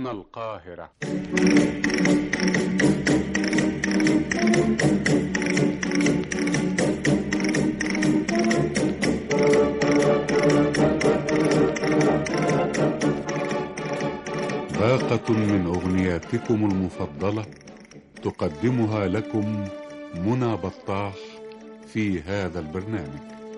هنا القاهرة باقة من أغنياتكم المفضلة تقدمها لكم منى بطاح في هذا البرنامج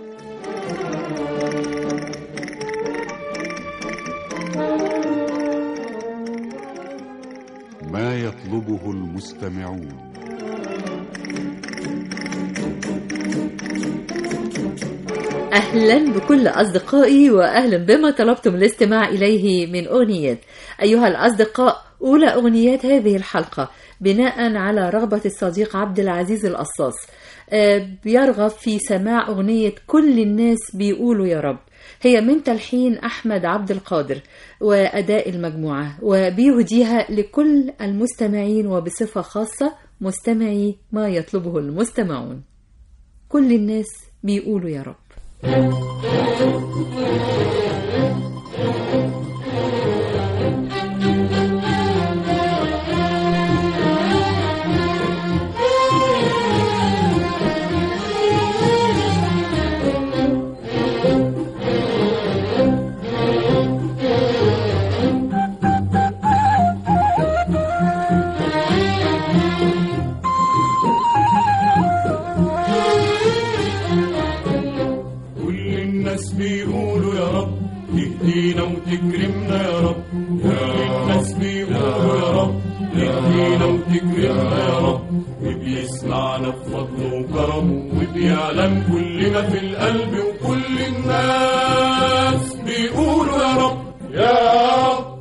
ما يطلبه المستمعون أهلا بكل أصدقائي وأهلا بما طلبتم الاستماع إليه من أغنيات أيها الأصدقاء أولى أغنيات هذه الحلقة بناء على رغبة الصديق عبد العزيز القصاص آه، بيرغب في سماع أغنية كل الناس بيقولوا يا رب هي من تلحين أحمد عبد القادر وأداء المجموعة وبيهديها لكل المستمعين وبصفة خاصة مستمعي ما يطلبه المستمعون كل الناس بيقولوا يا رب كل الناس بيقولوا يا رب تهدينا وتكرمنا يا رب كل الناس بيقولوا يا رب تهدينا وتكرمنا يا رب وبيسمعنا بفضله وكرمه وبيعلم كل ما في القلب وكل الناس بيقولوا يا رب يا رب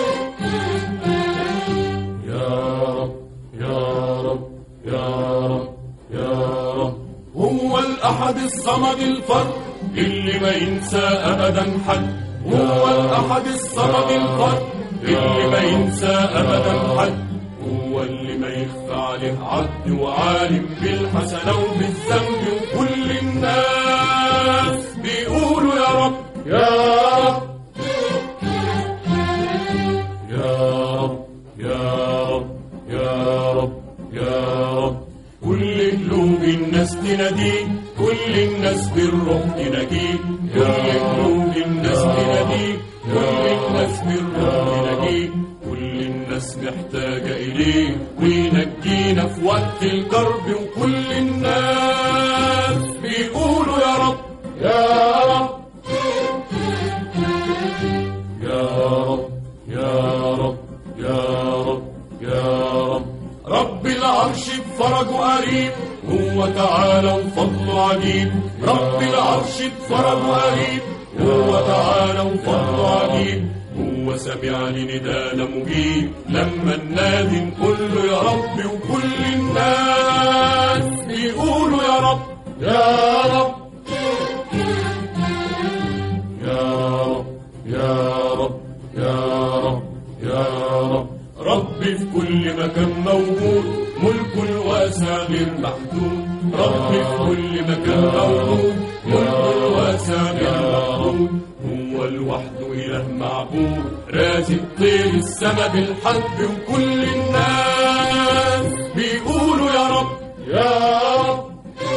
يا رب يا رب يا رب يا رب هو الأحد الصمد الفرد اللي ما ينسى أبدا حد هو الأحد الصمد الفرد اللي ما ينسى أبدا حد هو اللي ما يخفى عليه عبد وعالم بالحسنة وبالذنب وكل الناس بيقولوا يا رب يا رب يا رب يا رب يا رب يا رب كل قلوب الناس تناديه كل الناس بالروح تناديه كل قلوب الناس تناديه كل الناس بالروح تناديه كل الناس محتاجة إليه وينجينا في وقت الكرب وكل الناس بيقولوا يا رب يا رب يا رب يا رب يا رب يا رب رب العرش بفرجه قريب هو تعالى وفضله عجيب رب العرش بفرجه قريب هو تعالى وفضله عجيب هو سمع لندانا مجيب لما ننادي نقول له يا رب وكل الناس بيقولوا يا رب يا رب يا رب يا رب يا رب يا رب ربي في كل مكان موجود ملك الواسع غير محدود ربي في كل مكان موجود ملك الواسع غير محدود هو لوحده إله معبود رازق طير السما بالحب وكل الناس بيقولوا يا رب يا رب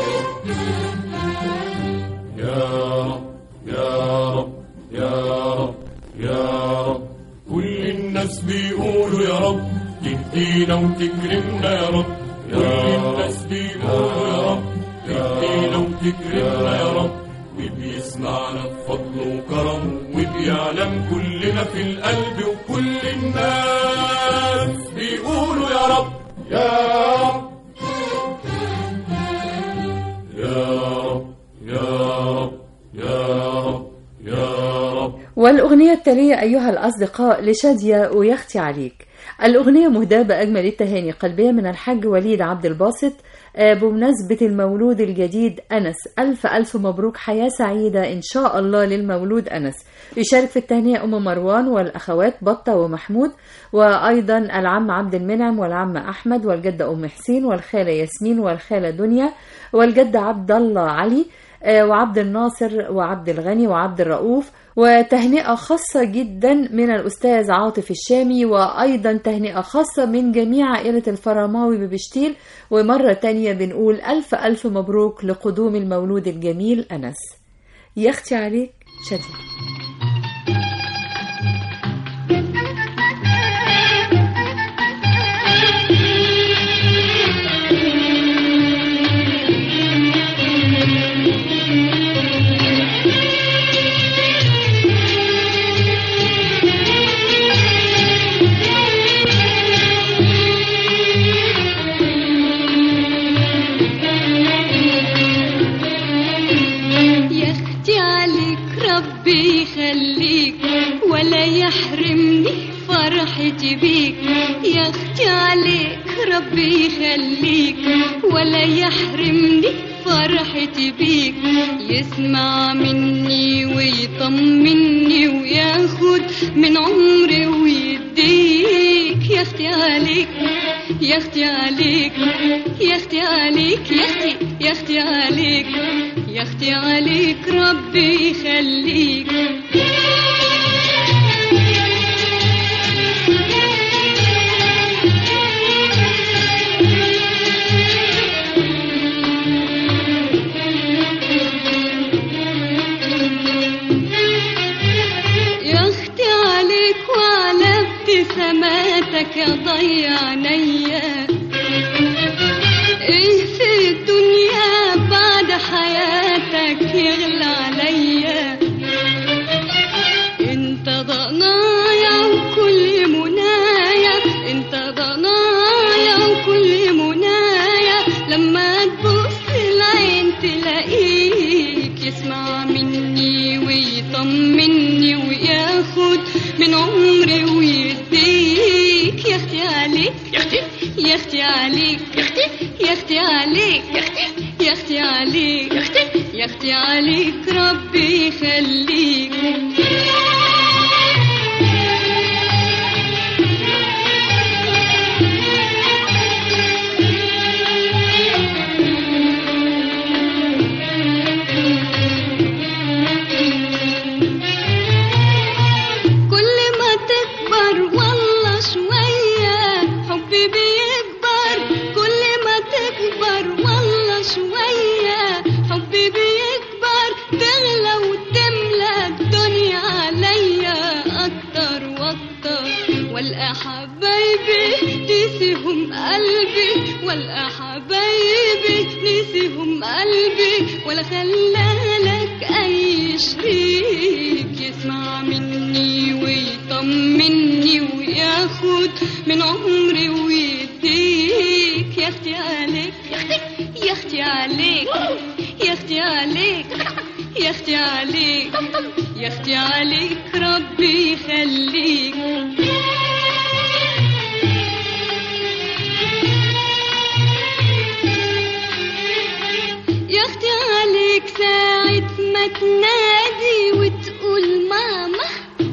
يا رب يا رب يا رب يا رب كل الناس بيقولوا يا رب تهدينا وتكرمنا يا رب كل الناس بيقولوا يا رب تهدينا وتكرمنا يا رب وبيسمعنا بفضله وكرمه وبيعلم كلنا في القلب وكل الناس بيقولوا يا رب يا رب يا رب يا رب يا رب يا رب والأغنية التالية أيها الأصدقاء لشادية ويختي عليك الأغنية مهداة بأجمل التهاني قلبية من الحاج وليد عبد الباسط آه، بمناسبة المولود الجديد أنس ألف ألف مبروك حياة سعيدة إن شاء الله للمولود أنس يشارك في التهنئة أم مروان والأخوات بطة ومحمود وأيضا العم عبد المنعم والعم أحمد والجدة أم حسين والخالة ياسمين والخالة دنيا والجد عبد الله علي آه، وعبد الناصر وعبد الغني وعبد الرؤوف وتهنئة خاصة جدا من الأستاذ عاطف الشامي وأيضا تهنئة خاصة من جميع عائلة الفرماوي ببشتيل ومرة تانية بنقول ألف ألف مبروك لقدوم المولود الجميل أنس يختي عليك شديد يا اختي عليك ربي يخليك ولا يحرمني فرحتي بيك يا اختي عليك ربي يخليك ولا يحرمني فرحتي بيك يسمع مني ويطمني وياخد من عمري ويديك يا اختي عليك يا اختي عليك يا اختي عليك يا اختي يا اختي عليك يا اختي عليك ربي يخليك يا اختي عليك وعلى ابتساماتك يا ضيع عينيا ايه في الدنيا بعد حياتك يغلى عليا انت ضنايا وكل منايا انت ضنايا وكل منايا لما تبص العين تلاقيك يسمع مني ويطمني وياخد من عمري ويديك يا اختي عليك يا اختي يا اختي عليك يا اختي يا اختي عليك يا اختي يا اختي عليك يا اختي يا اختي عليك ربي يخليك كل ما تكبر والله شوية حبي بيكبر كل ما تكبر والله شوية حبي بيكبر تغلى وتملى الدنيا عليا أكتر وأكتر والقى حبايبي نسيهم قلبي والقى حبايبي نسيهم قلبي ولا خلالك أي شريك يسمع مني ويطمني وياخد من عمري ويديك يا اختي عليك يا اختي يا اختي عليك يا اختي عليك يا اختي عليك يا اختي عليك ربي يخليك يا اختي عليك ساعة ما تنادي وتقول ماما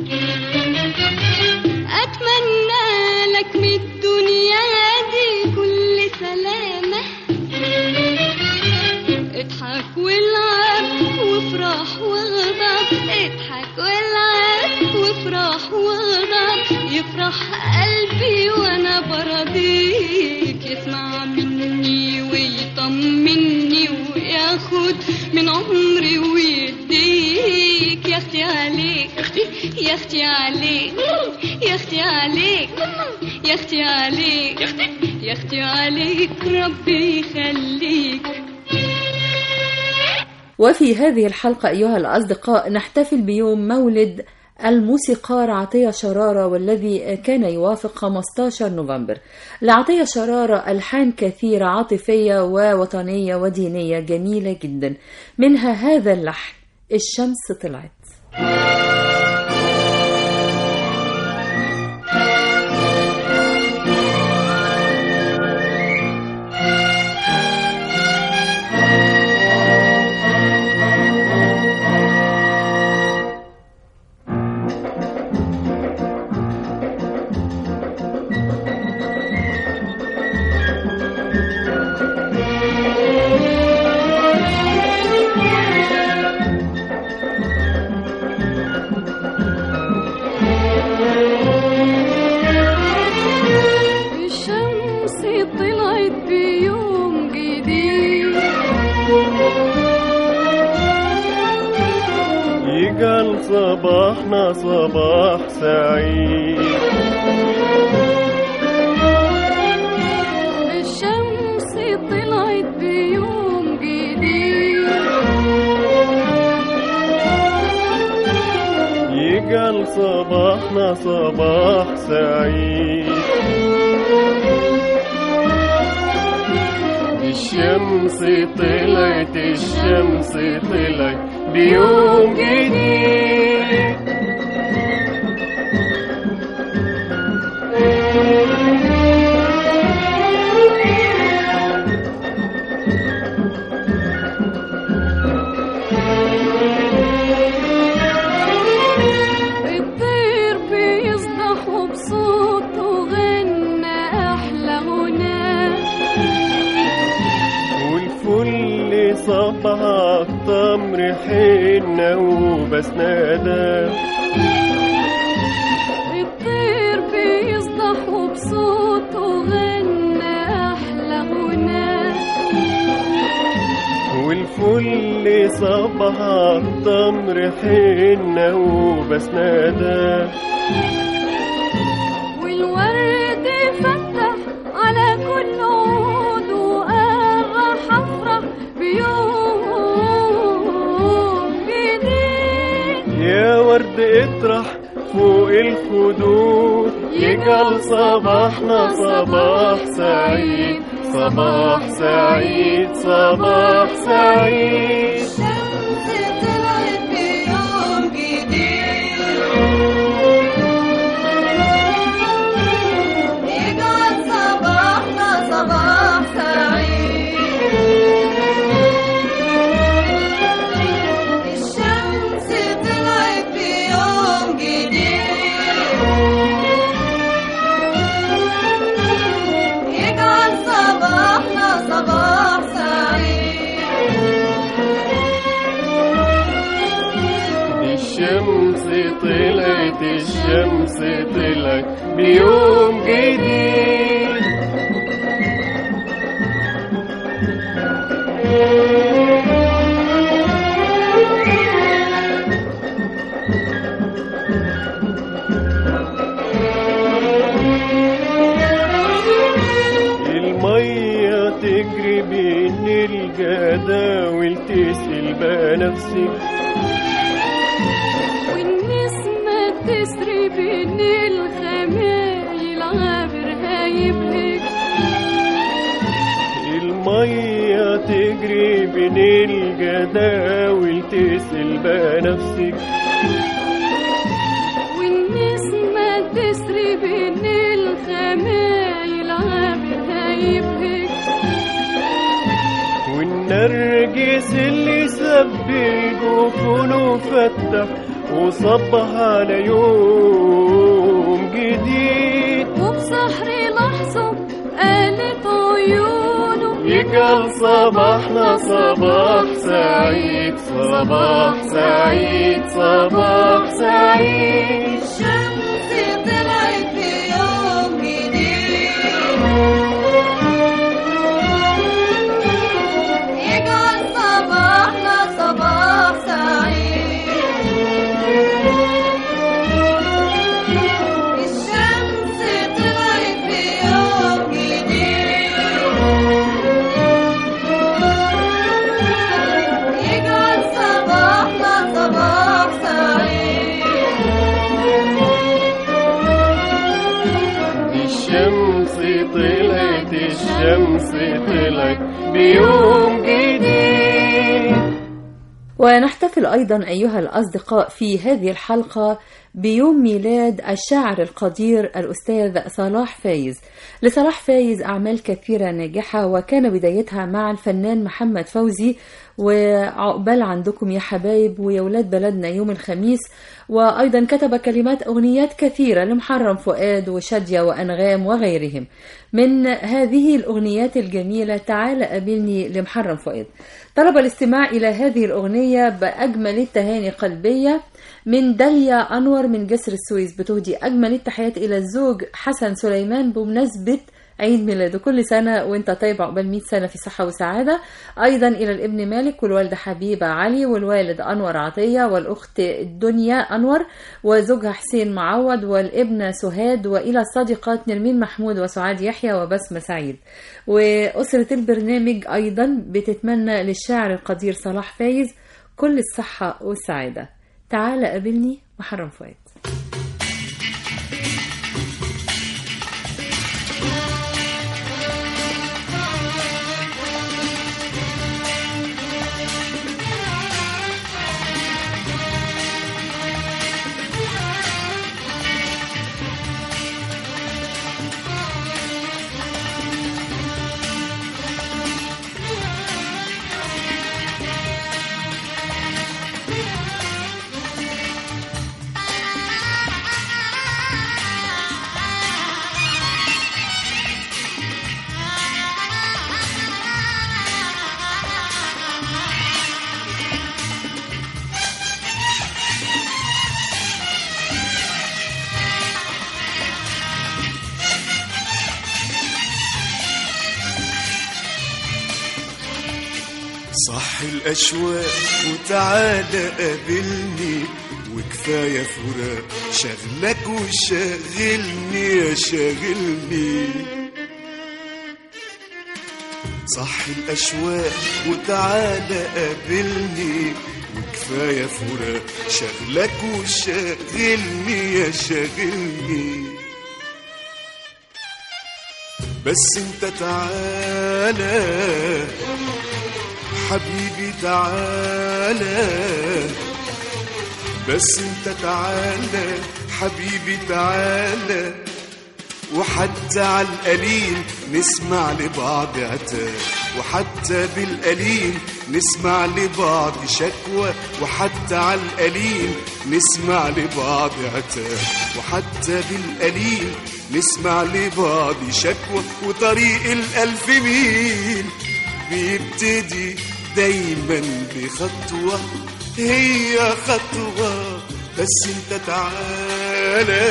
اتمنى لك من الدنيا دي كل سلامة اضحك والعب وافرح واغضب اضحك والعب وافرح واغضب يفرح قلبي وانا برضيك يسمع مني ويطمني وياخد من عمري ويديك يا اختي عليك يا اختي عليك يا اختي عليك يا اختي عليك يا اختي عليك ربي يخليك وفي هذه الحلقة أيها الأصدقاء نحتفل بيوم مولد الموسيقار عطية شرارة والذي كان يوافق 15 نوفمبر لعطية شرارة ألحان كثيرة عاطفية ووطنية ودينية جميلة جدا منها هذا اللحن الشمس طلعت يجعل صباحنا صباح سعيد الشمس طلعت بيوم جديد يجعل صباحنا صباح سعيد الشمس طلعت الشمس طلعت بيوم جديد الطير بيصدح وبصوته غنى أحلى غناه والفل صبح التمر حنة وبسنادة الطير بيصدح وبصوته غنى أحلى غناه والفل صبح التمر حنة وبسنادة والورد فتح على كل عود وقرح أفرح بيوم جديد يا ورد اطرح فوق الخدود يجعل صباحنا صباح سعيد صباح سعيد صباح سعيد الشمس طلعت بيوم جديد يجعل صباحنا صباح سعيد الشمس طلعت بيوم جديد يجعل صباحنا صباح سعيد الشمس طلعت الشمس طلعت بيوم جديد المية تجري بين الجداول تسقي بنفسك والنسمة تسري بين الخمايل عابرها يبهج المية تجري بين الجداول تسقي بنفسك والنسمة تسري بين الخمايل عابرها يبهج والنرجس اللي سب الجفون وفتح وصبح على يوم جديد وبسحر لحظة قالت عيونه يجعل صباحنا صباح سعيد صباح سعيد صباح سعيد الشمس طلعت بيوم جديد يجعل صباحنا صباح سعيد الشمس طلعت بيوم جديد يجعل صباحنا صباح سعيد الشمس طلعت الشمس طلعت بيوم جديد ونحتفل أيضا أيها الأصدقاء في هذه الحلقة بيوم ميلاد الشاعر القدير الأستاذ صلاح فايز لصلاح فايز أعمال كثيرة ناجحة وكان بدايتها مع الفنان محمد فوزي وعقبال عندكم يا حبايب ويا ولاد بلدنا يوم الخميس وأيضا كتب كلمات أغنيات كثيرة لمحرم فؤاد وشادية وأنغام وغيرهم من هذه الأغنيات الجميلة تعال قابلني لمحرم فؤاد طلب الاستماع إلى هذه الأغنية بأجمل التهاني قلبية من داليا أنور من جسر السويس بتهدي أجمل التحيات إلى الزوج حسن سليمان بمناسبة عيد ميلاده كل سنة وانت طيب عقبال 100 سنة في صحة وسعادة أيضا إلى الابن مالك والوالدة حبيبة علي والوالد أنور عطية والأخت الدنيا أنور وزوجها حسين معوض والابنة سهاد وإلى الصديقات نرمين محمود وسعاد يحيى وبسمة سعيد وأسرة البرنامج أيضا بتتمنى للشاعر القدير صلاح فايز كل الصحة والسعادة تعال قابلني محرم فؤاد صح الأشواق وتعالى قابلني وكفاية فراق شغلك وشاغلني يا شاغلني صح الأشواق وتعالى قابلني وكفاية فراق شغلك وشاغلني يا شاغلني بس انت تعالى حبيبي تعالى بس انت تعالى حبيبي تعالى وحتى على القليل نسمع لبعض عتاب وحتى بالقليل نسمع لبعض شكوى وحتى على القليل نسمع لبعض عتاب وحتى بالقليل نسمع لبعض شكوى وطريق الألف ميل بيبتدي دايما بخطوة هي خطوة بس انت تعالى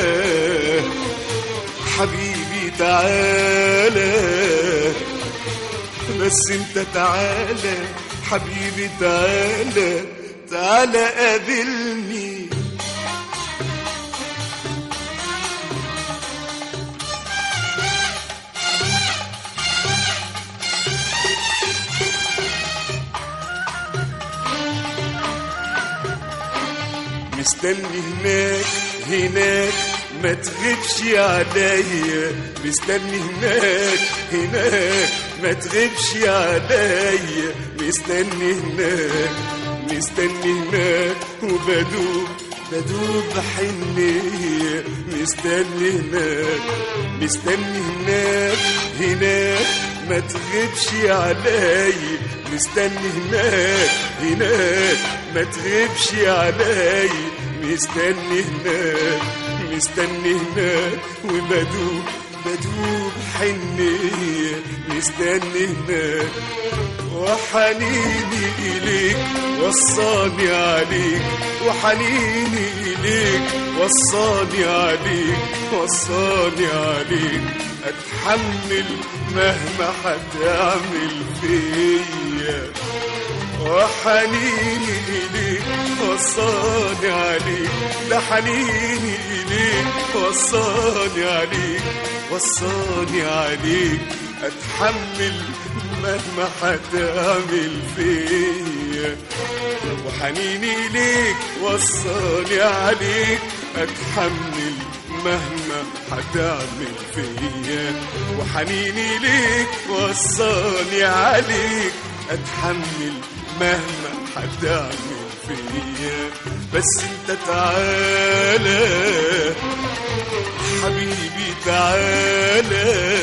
حبيبي تعالى بس انت تعالى حبيبي تعالى تعالى قابلني مستني هناك هناك ما تغيبش عليا مستني هناك هناك ما تغيبش عليا مستني هناك مستني هناك وبدوب بدوب بحنية مستني هناك مستني هناك هناك ما تغيبش عليا مستني هناك هناك ما تغيبش عليا مستني هناك مستني هناك وبدوب بدوب حنية مستني هناك وحنيني إليك وصاني عليك وحنيني إليك وصاني عليك وصاني عليك أتحمل مهما هتعمل فيا وحنيني إليك وصاني عليك ده حنيني إليك وصاني عليك وصاني عليك أتحمل مهما هتعمل فيا وحنيني إليك وصاني عليك أتحمل مهما هتعمل فيا وحنيني ليك وصاني عليك أتحمل مهما هتعمل فيا بس انت تعالى حبيبي تعالى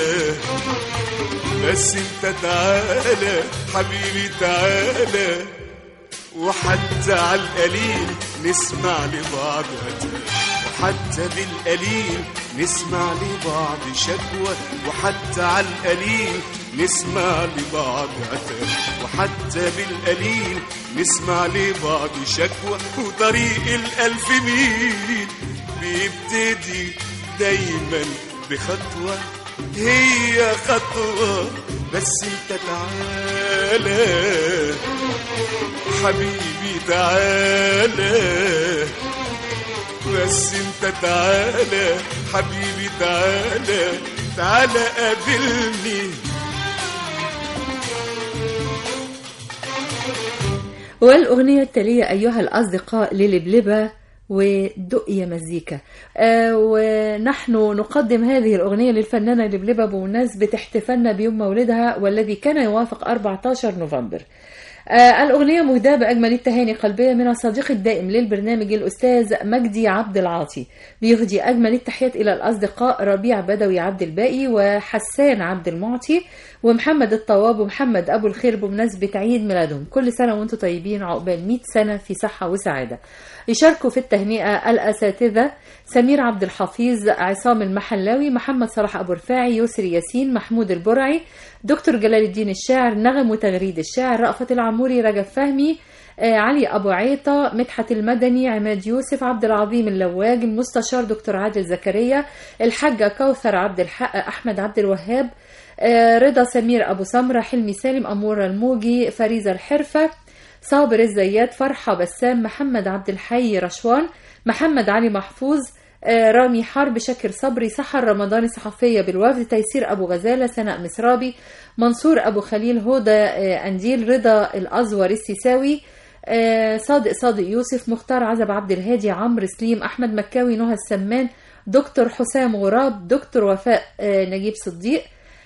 بس انت تعالى حبيبي تعالى وحتى على القليل نسمع لبعض هتاف وحتى بالقليل نسمع لبعض شكوى وحتى على القليل نسمع لبعض عتاب وحتى بالقليل نسمع لبعض شكوى وطريق الألف ميل بيبتدي دايما بخطوة هي خطوة بس انت تعالى حبيبي تعالى بس انت تعالى حبيبي تعالى تعالى قابلني والأغنية التالية أيها الأصدقاء للبلبة ودقية مزيكا آه ونحن نقدم هذه الأغنية للفنانة لبلبة بمناسبة احتفالنا بيوم مولدها والذي كان يوافق 14 نوفمبر آه الأغنية مهداة بأجمل التهاني قلبية من الصديق الدائم للبرنامج الأستاذ مجدي عبد العاطي بيهدي أجمل التحيات إلى الأصدقاء ربيع بدوي عبد الباقي وحسان عبد المعطي ومحمد الطواب ومحمد أبو الخير بمناسبة عيد ميلادهم كل سنة وأنتم طيبين عقبال 100 سنة في صحة وسعادة يشاركوا في التهنئة الأساتذة سمير عبد الحفيظ عصام المحلاوي محمد صلاح أبو رفاعي يسري ياسين محمود البرعي دكتور جلال الدين الشاعر نغم وتغريد الشاعر رأفت العموري رجب فهمي آه، علي أبو عيطة مدحت المدني عماد يوسف عبد العظيم اللواج المستشار دكتور عادل زكريا الحاجة كوثر عبد الحق أحمد عبد الوهاب آه، رضا سمير أبو سمرة حلمي سالم أمورة الموجي فريزة الحرفة صابر الزيات فرحة بسام محمد عبد الحي رشوان محمد علي محفوظ آه، رامي حرب شاكر صبري سحر رمضان صحفية بالوفد تيسير أبو غزالة سناء مسرابي منصور أبو خليل هدى آه، أنديل رضا الأزور السيساوي آه، صادق صادق يوسف مختار عزب عبد الهادي عمرو سليم أحمد مكاوي نهى السمان دكتور حسام غراب دكتور وفاء آه، نجيب صديق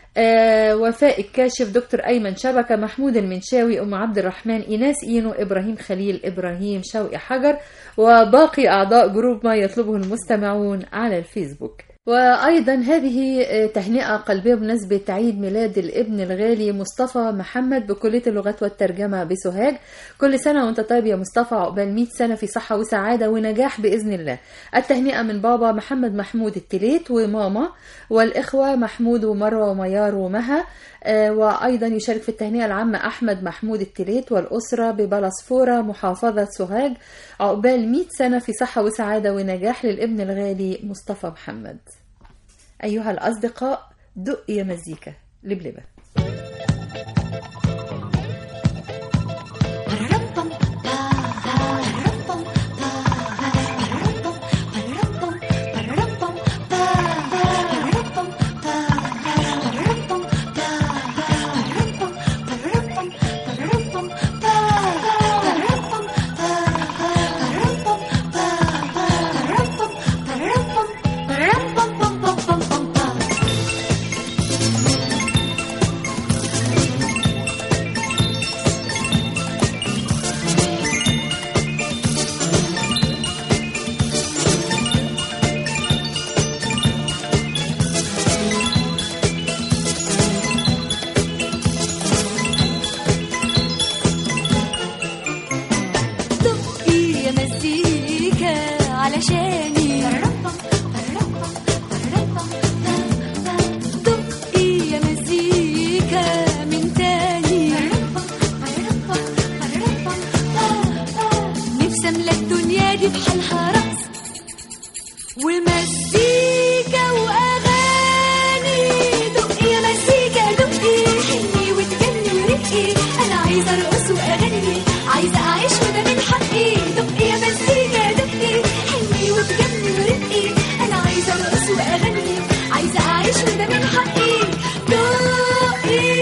آه، وفاء الكاشف دكتور أيمن شبكة محمود المنشاوي أم عبد الرحمن إيناس إينو إبراهيم خليل إبراهيم شوقي حجر وباقي أعضاء جروب ما يطلبه المستمعون على الفيسبوك وأيضا هذه آه، تهنئة قلبية بمناسبة عيد ميلاد الابن الغالي مصطفى محمد بكلية اللغات والترجمة بسوهاج كل سنة وانت طيب يا مصطفى عقبال 100 سنة في صحة وسعادة ونجاح بإذن الله التهنئة من بابا محمد محمود التليت وماما والإخوة محمود ومروة وميار ومها آه، وأيضا يشارك في التهنئة العامة أحمد محمود التليت والأسرة ببلسفورة محافظة سوهاج عقبال 100 سنة في صحة وسعادة ونجاح للابن الغالي مصطفى محمد أيها الأصدقاء دق يا مزيكا لبلبة دقي يا مزيكا علشاني دقي يا مزيكا من تاني نفسي املى الدنيا دي بحالها رقص ومزيكا واغاني دقي يا مزيكا دقي حلمي وتجني ورقي انا عايزه ارقص واغني عايزه اعيش وده من حقي دقي يا مزيكا دقي حلمي وتجني ورقي انا عايزه ارقص واغني عايزه اعيش وده من حقي دقي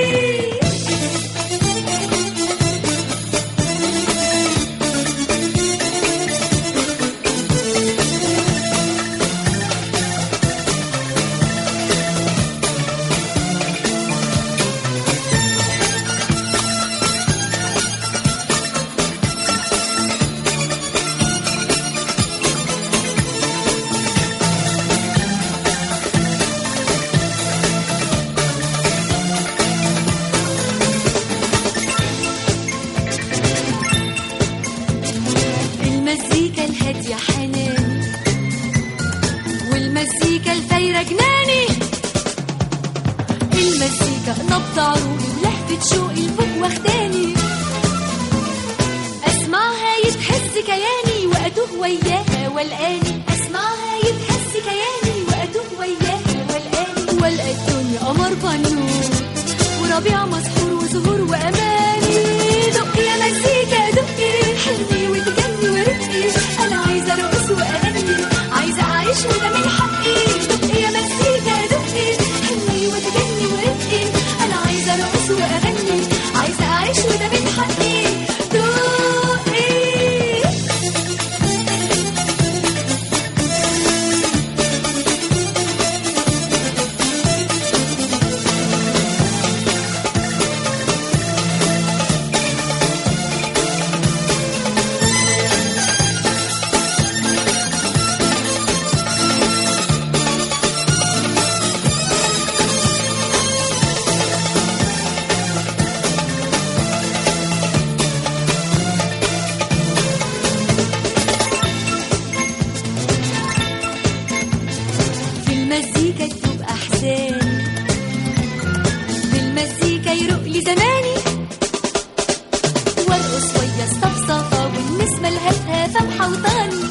المزيكا الهادية حنان والمزيكا الفايرة جناني المزيكا نبض عروقي ولهفة شوقي لفوق واخداني أسمعها يتهز كياني وأتوه وياها والآني أسمعها يتهز كياني وأتوه وياها والآني والقى الدنيا وقمر بنور وربيع مسحور وزهور وأماني دقي يا مزيكا دقي حلمي وتجني ورقي أنا عايزة أرقص وأغني عايزة أعيش وده من حقي دقي يا مزيكا دقي حلمي وتجني ورقي أنا عايزة أرقص وأغني عايزة أعيش وده من حقي دقي في المزيكا تدوب احزاني بالمزيكا يروق لي زماني وارقص ويا الصفصفه والنسمه الهفهفه محوطاني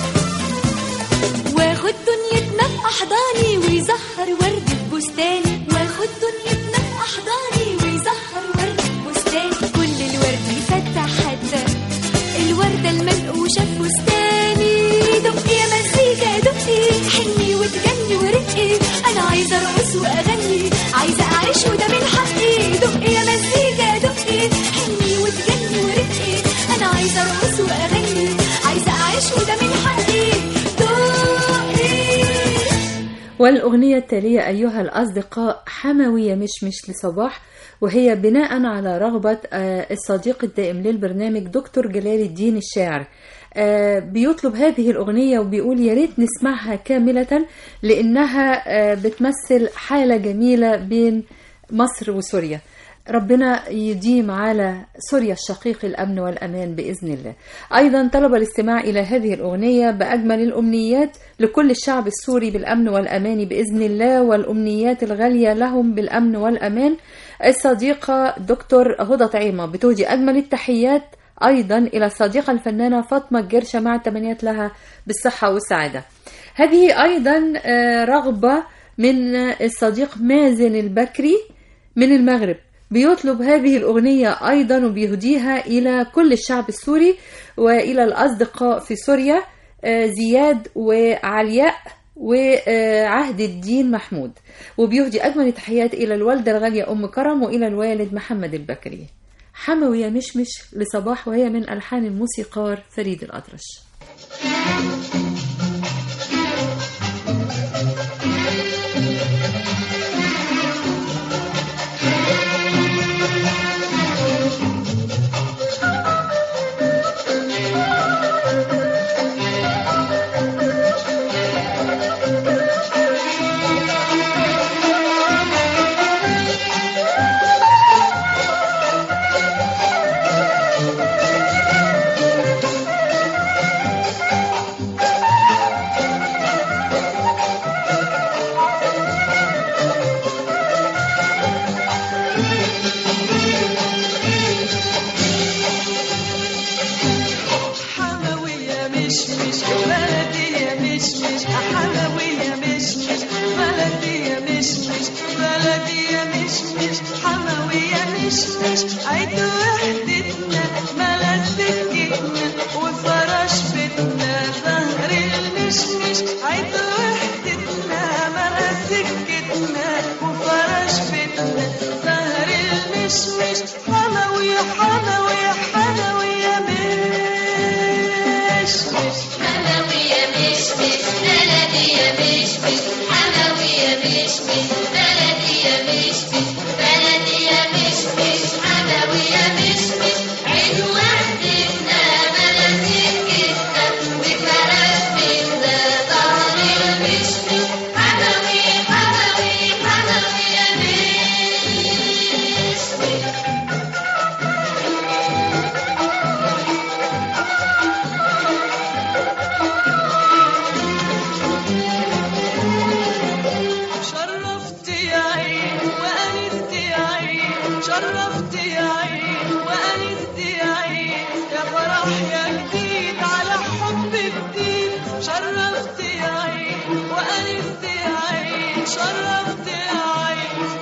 واخد دنيتنا في احضاني ويزهر ورد في بستاني واخد دنيتنا في احضاني ويزهر ورد في بستاني كل الورد يفتح حتى الوردة المنقوشة في فستاني دقي يا مزيكا دقي حني وتجني ورقي أنا عايزة أرقص وأغني عايزة أعيش وده من حقي دقي يا مزيكا دقي حني وتجني ورقي أنا عايزة أرقص وأغني عايزة أعيش وده من حقي دقي والأغنية التالية أيها الأصدقاء حموية مشمش لصباح وهي بناء على رغبة آه، الصديق الدائم للبرنامج دكتور جلال الدين الشاعر آه، بيطلب هذه الأغنية وبيقول يا ريت نسمعها كاملة لأنها آه، بتمثل حالة جميلة بين مصر وسوريا ربنا يديم على سوريا الشقيق الأمن والأمان بإذن الله أيضا طلب الاستماع إلى هذه الأغنية بأجمل الأمنيات لكل الشعب السوري بالأمن والأمان بإذن الله والأمنيات الغالية لهم بالأمن والأمان الصديقة دكتور هدى طعيمة بتهدي أجمل التحيات أيضا إلى الصديقة الفنانة فاطمة الجرشة مع التمنيات لها بالصحة والسعادة هذه أيضا آه، رغبة من الصديق مازن البكري من المغرب بيطلب هذه الأغنية أيضا وبيهديها إلى كل الشعب السوري وإلى الأصدقاء في سوريا آه، زياد وعلياء وعهد الدين محمود وبيهدي أجمل التحيات إلى الوالدة الغالية أم كرم وإلى الوالد محمد البكري حموي يا مشمش لصباح وهي من ألحان الموسيقار فريد الأطرش حموية مش مش بلدية مش مش حموية مش مش بلدية مش مش بلدية مش مش حموية مش مش عيد وحدتنا ملت سكتنا وفرش بيتنا ظهر المشمش عيد وحدتنا ملت سكتنا وفرش بيتنا ظهر المشمش حموية حموية حموية مش مش حموية مش مش بلدية مش مش حموية مش مش بلدية مش مش بلدية مش مش حموية مش مش عيد وحدتنا بلد سكتنا وفرش بيتنا ظهر المشمش حموي حموي حموية مش مش شرفت يا عين وأنست يا عين شرفت يا عين وأنست يا عين يا فرح يا جديد على حب جديد شرفت يا عين وأنست يا عين شرفت يا عين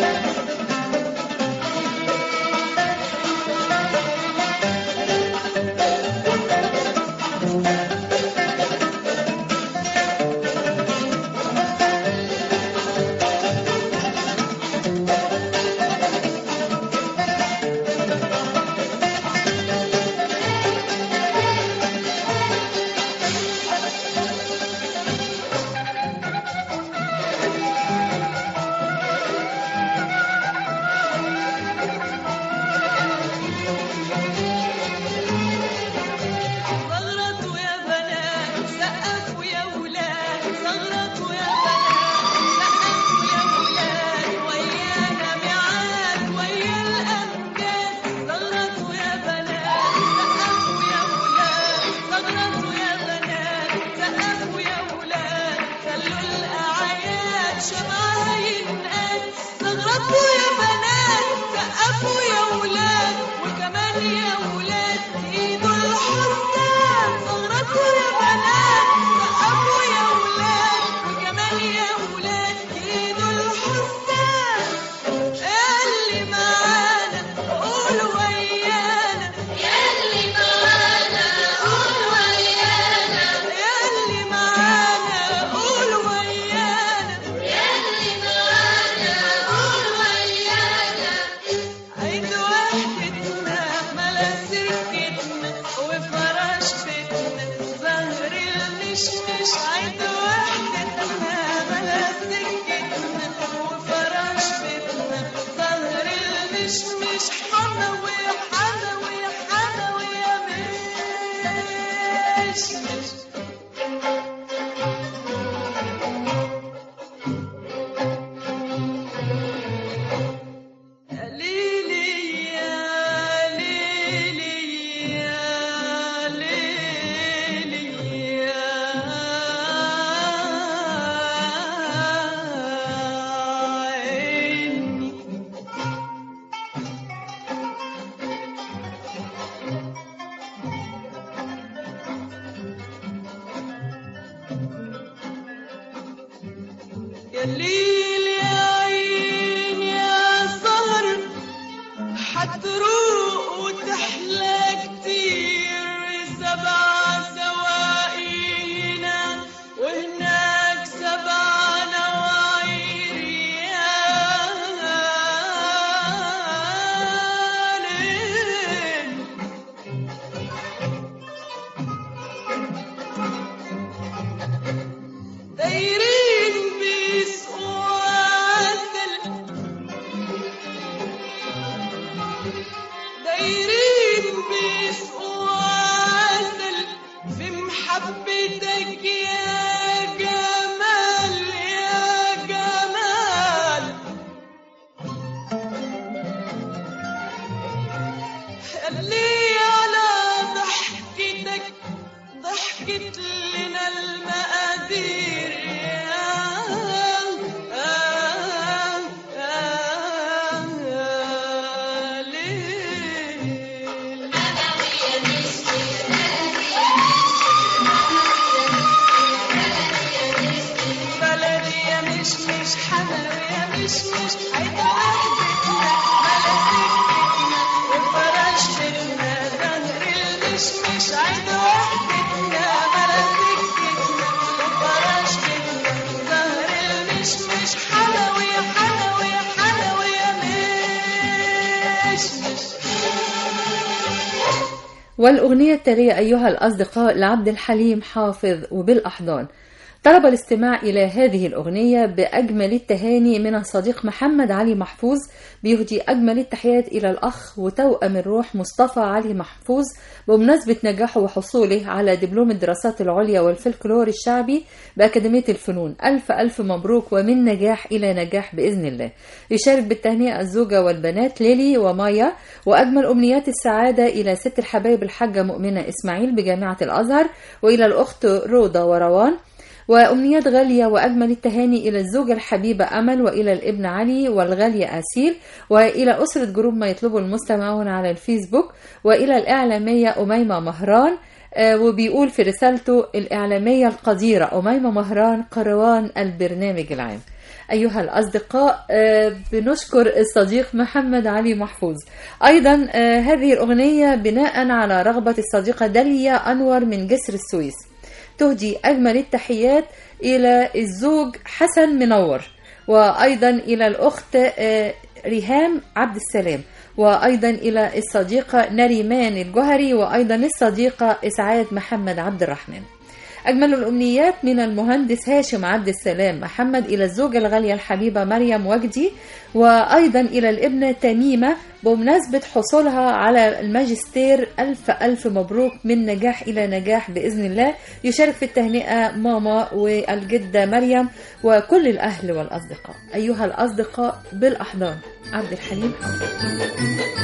زغرطوا يا بنات سقفوا يا ولاد زغرطوا يا بنات سقفوا يا ولاد ويانا ميعاد ويا الأمجاد زغرطوا يا بنات سقفوا يا ولاد زغرطوا يا بنات سقفوا يا ولاد خلوا الأعياد شمعها ينقاد زغرطوا يا بنات سقفوا يا ولاد وكمان يا ولاد ايدوا الحسان زغرطوا يا بنات سقفوا يا ولاد وكمان يا ولاد ايدوا الحسان اللي معانا قولوا ويانا ياللي معانا قول ويانا اللي معانا قولوا ويانا ياللي معانا قول ويانا عيد وحدتنا ملا سكتنا وفرش بيتنا زهر المشمش عيد وحدتنا ملا سكتنا وفرش بيتنا زهر المشمش حنوي حنوي حنوي يا مشمش ليلي يا ليلي يا ليلي يا عيني يا ليل يا عين يا سهر حتروق وتحلى كتير سبع سواقينا وهناك سبع نواعير يا ليل دايرين بيسقوا عسل دايرين بيسقوا عسل في محبتك يا جمال يا جمال اللي على ضحكتك ضحكت لنا المقادير يا آه آه آه ليل بلدي يا مش مش حماوي يا مش مش عيدة وحدتنا ملا سكتنا وفرش بيتنا زهر المشمش عيدة وحدتنا ملا سكتنا وفرش بيتنا زهر المشمش حلوي حلوي حلوي يا مش مش والأغنية التالية أيها الأصدقاء لعبد الحليم حافظ وبالأحضان طلب الاستماع إلى هذه الأغنية بأجمل التهاني من الصديق محمد علي محفوظ بيهدي أجمل التحيات إلى الأخ وتوأم الروح مصطفى علي محفوظ بمناسبة نجاحه وحصوله على دبلوم الدراسات العليا والفلكلور الشعبي بأكاديمية الفنون ألف ألف مبروك ومن نجاح إلى نجاح بإذن الله يشارك بالتهنئة الزوجة والبنات ليلي ومايا وأجمل أمنيات السعادة إلى ست الحبايب الحاجة مؤمنة إسماعيل بجامعة الأزهر وإلى الأخت روضة وروان وأمنيات غالية وأجمل التهاني إلى الزوجة الحبيبة أمل وإلى الابن علي والغالية أسيل وإلى أسرة جروب ما يطلبه المستمعون على الفيسبوك وإلى الإعلامية أميمة مهران آه، وبيقول في رسالته الإعلامية القديرة أميمة مهران قروان البرنامج العام أيها الأصدقاء آه، بنشكر الصديق محمد علي محفوظ أيضا آه، هذه الأغنية بناء على رغبة الصديقة داليا أنور من جسر السويس تهدي أجمل التحيات إلى الزوج حسن منور وأيضا إلى الأخت آه، ريهام عبد السلام وأيضا إلى الصديقة نريمان الجهري وأيضا الصديقة إسعاد محمد عبد الرحمن أجمل الأمنيات من المهندس هاشم عبد السلام محمد إلى الزوجة الغالية الحبيبة مريم وجدي وأيضا إلى الابنة تميمة بمناسبة حصولها على الماجستير ألف ألف مبروك من نجاح إلى نجاح بإذن الله يشارك في التهنئة ماما والجدة مريم وكل الأهل والأصدقاء أيها الأصدقاء بالأحضان عبد الحليم حافظ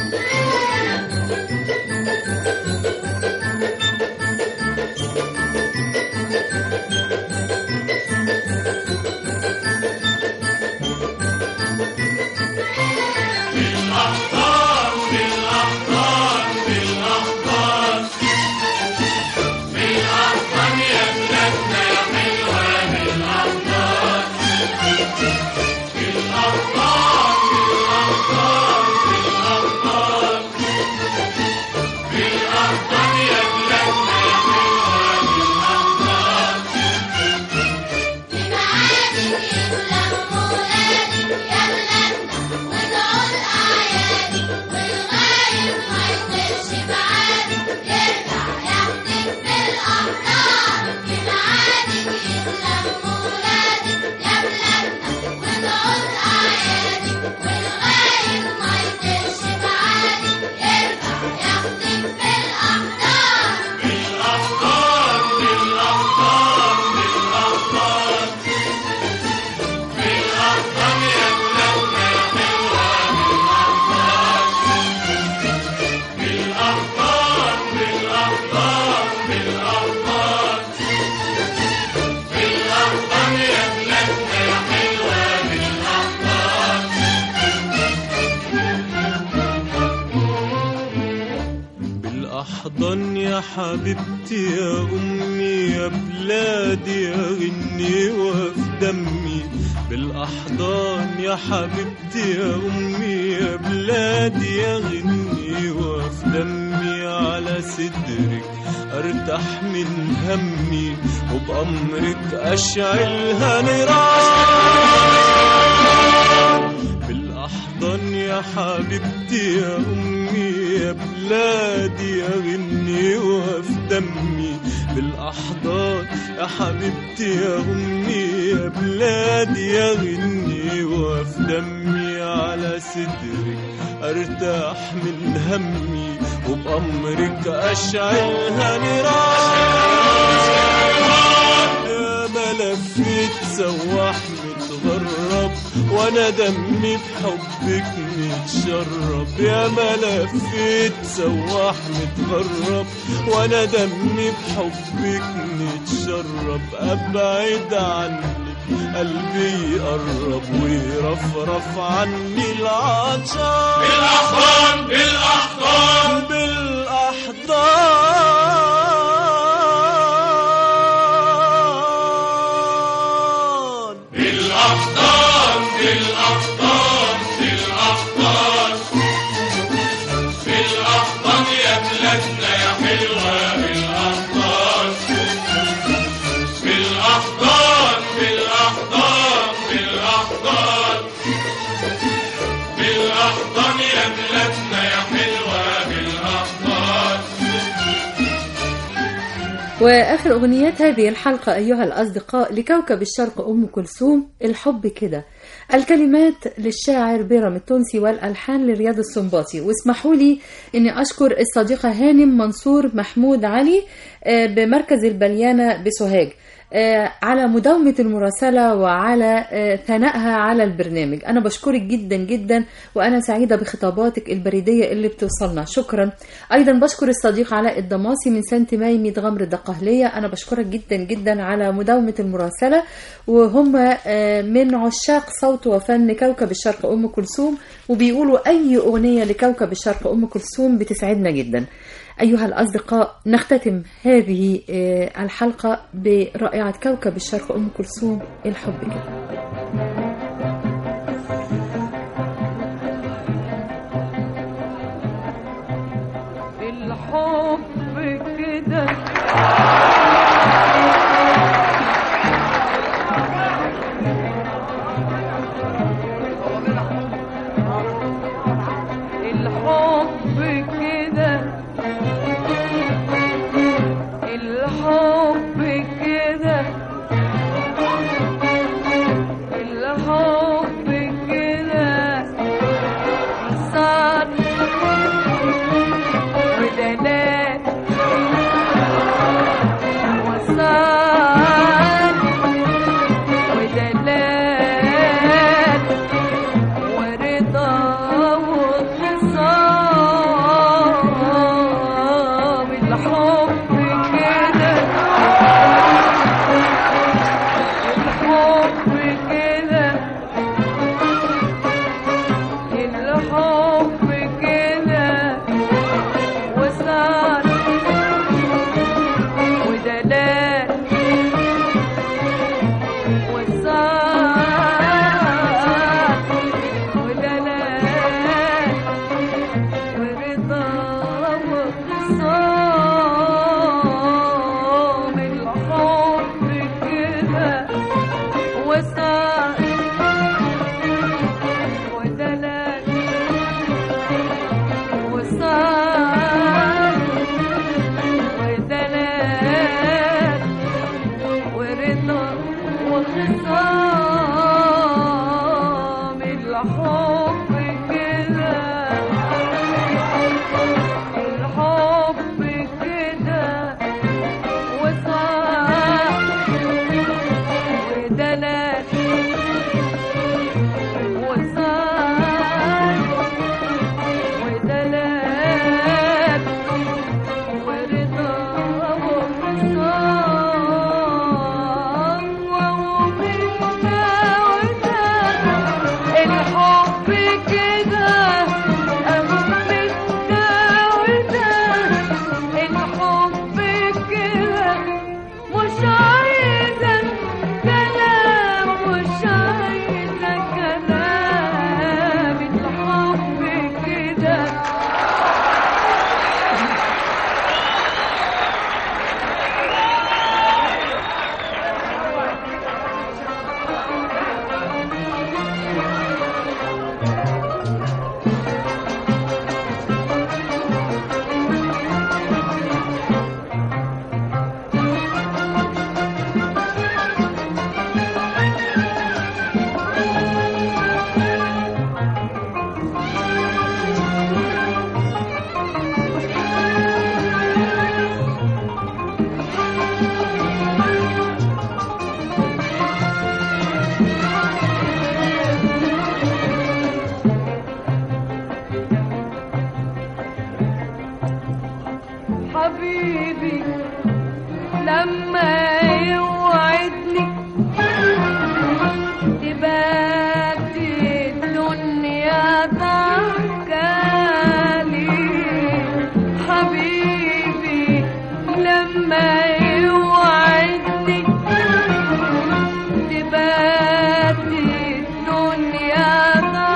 بالأحضان يا حبيبتي يا أمي يا بلادي يا غني وفي دمي بالأحضان يا حبيبتي يا أمي يا بلادي يا غني وفي دمي على صدرك أرتاح من همي وبأمرك أشعلها نيران بالأحضان يا حبيبتي يا أمي يا بلادي يا غني وفي دمي بالأحضان يا حبيبتي يا أمي يا بلادي يا غني وفي دمي على صدرك أرتاح من همي وبأمرك أشعلها نيران يا ما لفيت سواح متغرب وانا دمي بحبك متشرب يا ما لفيت سواح متغرب وانا دمي بحبك متشرب ابعد عنك قلبي يقرب ويرفرف عني العطشان بالأحضان بالأحضان بالأحضان بالأحضان بالأحضان بالأحضان بالأحضان يا بلادنا يا حلوة بالأحضان بالأحضان بالأحضان بالأحضان بالأحضان يا بلادنا يا حلوة بالأحضان وآخر أغنيات هذه الحلقة أيها الأصدقاء لكوكب الشرق أم كلثوم الحب كده الكلمات للشاعر بيرم التونسي والألحان لرياض السنباطي واسمحوا لي أني أشكر الصديقة هانم منصور محمود علي آه، بمركز البليانة بسوهاج آه، على مداومة المراسلة وعلى آه، ثنائها على البرنامج أنا بشكرك جدا جدا وأنا سعيدة بخطاباتك البريدية اللي بتوصلنا شكرا أيضا بشكر الصديق علاء الدماسي من سانت ماي ميت غمر الدقهلية أنا بشكرك جدا جدا على مداومة المراسلة وهم آه، من عشاق صوت وفن كوكب الشرق أم كلثوم وبيقولوا أي أغنية لكوكب الشرق أم كلثوم بتسعدنا جدا أيها الأصدقاء نختتم هذه آه، الحلقة برائعة كوكب الشرق أم كلثوم الحب كده حبيبي لما يوعدني تبات الدنيا ضحكالي حبيبي لما يوعدني تبات الدنيا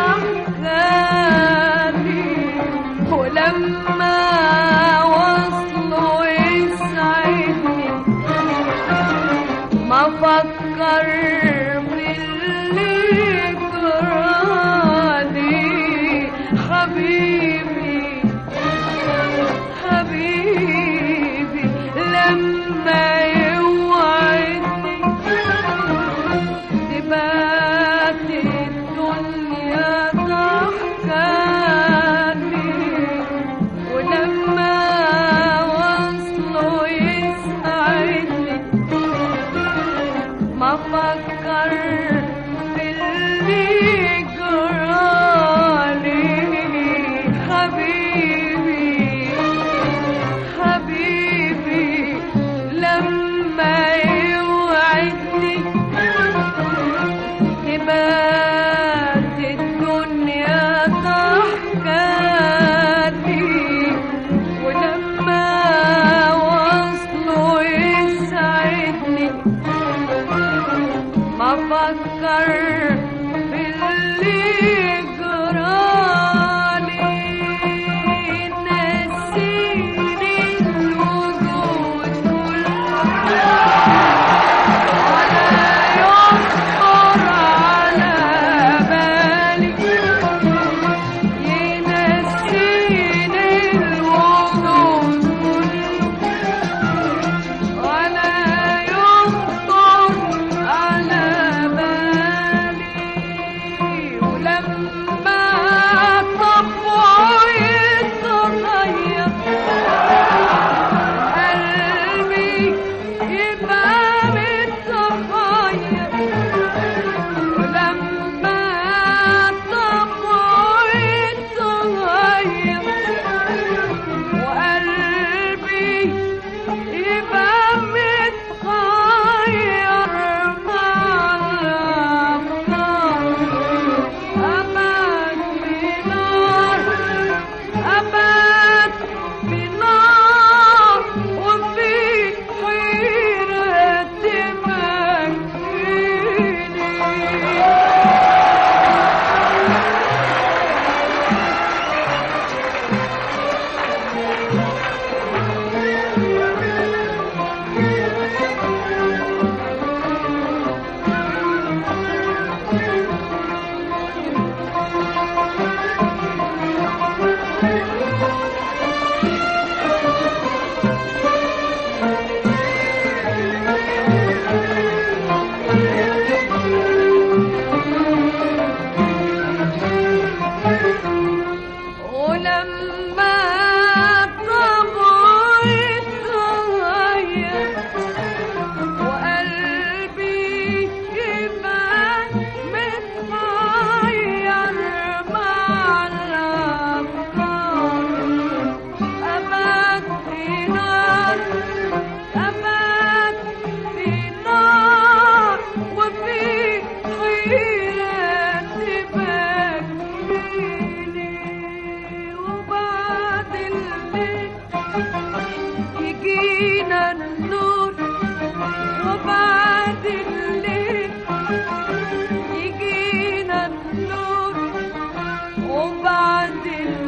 ضحكالي ولما وصلوا يسعدني ما فكر باللي جرالي حبيبي حبيبي لما يوعدني تبات الدنيا ضحكاني ولما وصلوا يسعدني ما فكر باللي جرالي حبيبي حبيبي لما يوعدني تبات الدنيا ضحكاتي ولما وصلوا يسعدني ما فكر باللي جرالي نسيني الوجود ولا يخطر على بالي ينسيني الوجود ولا يخطر على بالي ولما طبعه يتغير قلبي يبقى متغير ولما طبعه يتغير وقلبي يبقى متغير مع الأفكار أبد بنار أبد بنار وفي حيرة تمكني ولما طبعه يتغير وقلبي يبقى متغير مع الأفكار أبد في نار أبد في نار وفي حيرة تبكيني وبعد الليل يجينا النور وبعد الليل يجينا النور وبعد الليل